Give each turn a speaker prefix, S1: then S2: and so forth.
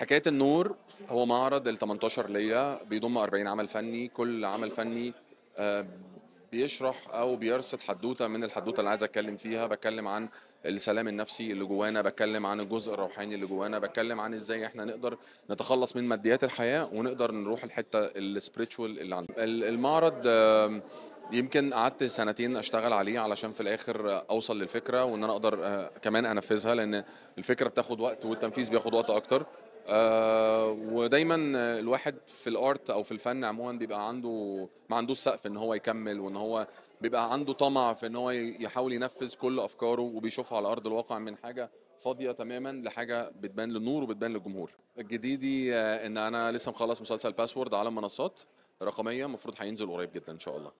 S1: حكايه النور هو معرض ال 18 ليا بيضم 40 عمل فني كل عمل فني آه، بيشرح او بيرصد حدوته من الحدوته اللي عايز اتكلم فيها بتكلم عن السلام النفسي اللي جوانا بتكلم عن الجزء الروحاني اللي جوانا بتكلم عن ازاي احنا نقدر نتخلص من ماديات الحياه ونقدر نروح الحته السبiritual اللي عندنا ال- المعرض آم، يمكن قعدت سنتين اشتغل عليه علشان في الاخر اوصل للفكره وان انا اقدر آه، كمان انفذها لان الفكره بتاخد وقت والتنفيذ بياخد وقت اكتر آه ودايما الواحد في الارت او في الفن عموما بيبقى عنده ما عندوش سقف ان هو يكمل وان هو بيبقى عنده طمع في ان هو يحاول ينفذ كل افكاره وبيشوفها على ارض الواقع من حاجه فاضيه تماما لحاجه بتبان للنور وبتبان للجمهور الجديدي آه، ان انا لسه مخلص مسلسل باسورد على منصات رقميه المفروض هينزل قريب جدا ان شاء الله